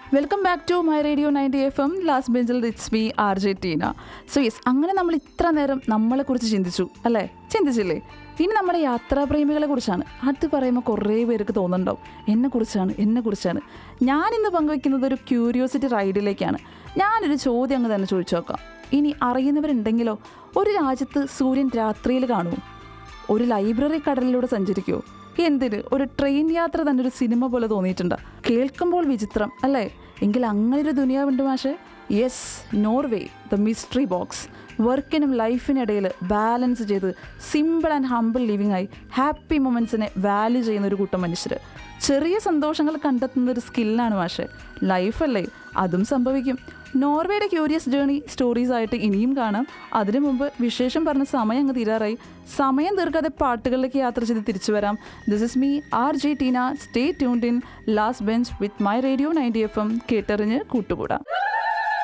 welcome back to my radio ninety F M last ബെഞ്ചിൽ it's me R J Tina so yes അങ്ങനെ നമ്മൾ ഇത്ര നേരം നമ്മളെക്കുറിച്ച് ചിന്തിച്ചു അല്ലേ ചിന്തിച്ചില്ലേ ഇനി നമ്മുടെ യാത്രാപ്രേമികളെ കുറിച്ചാണ് അത് പറയുമ്പോൾ കുറേ പേർക്ക് തോന്നുന്നുണ്ടാവും എന്നെക്കുറിച്ചാണ് എന്നെക്കുറിച്ചാണ് ഞാനിന്ന് പങ്കുവയ്ക്കുന്നത് ഒരു ക്യൂരിയോസിറ്റി റൈഡിലേക്കാണ് ഞാനൊരു ചോദ്യം അങ്ങ് തന്നെ ചോദിച്ചു നോക്കാം ഇനി അറിയുന്നവരുണ്ടെങ്കിലോ ഒരു രാജ്യത്ത് സൂര്യൻ രാത്രിയിൽ കാണുമോ ഒരു ലൈബ്രറി കടലിലൂടെ സഞ്ചരിക്കുമോ എന്തിന് ഒരു ട്രെയിൻ യാത്ര തന്നെ ഒരു സിനിമ പോലെ തോന്നിയിട്ടുണ്ട് കേൾക്കുമ്പോൾ വിചിത്രം അല്ലേ എങ്കിൽ അങ്ങനെ ഒരു ദുനിയാവുണ്ട് മാഷെ yes Norway the mystery box വർക്കിനും ലൈഫിനിടയിൽ ബാലൻസ് ചെയ്ത് സിമ്പിൾ ആൻഡ് ഹമ്പിൾ ലിവിങ് ആയി ഹാപ്പി മൊമെൻറ്റ്സിനെ വാല്യൂ ചെയ്യുന്ന ഒരു കൂട്ടം മനുഷ്യർ ചെറിയ സന്തോഷങ്ങൾ കണ്ടെത്തുന്ന ഒരു സ്കില്ലാണ് മാഷെ ലൈഫല്ലേ അതും സംഭവിക്കും നോർവേയുടെ ക്യൂരിയസ് ജേണി സ്റ്റോറീസ് ആയിട്ട് ഇനിയും കാണാം അതിനു മുമ്പ് വിശേഷം പറഞ്ഞ സമയം അങ്ങ് തീരാറായി സമയം തീർക്കാതെ പാട്ടുകളിലേക്ക് യാത്ര ചെയ്ത് തിരിച്ചു വരാം this is me R J Tina stay tuned in last bench with my radio ninety F M കേട്ടറിഞ്ഞ് കൂട്ടുകൂടാം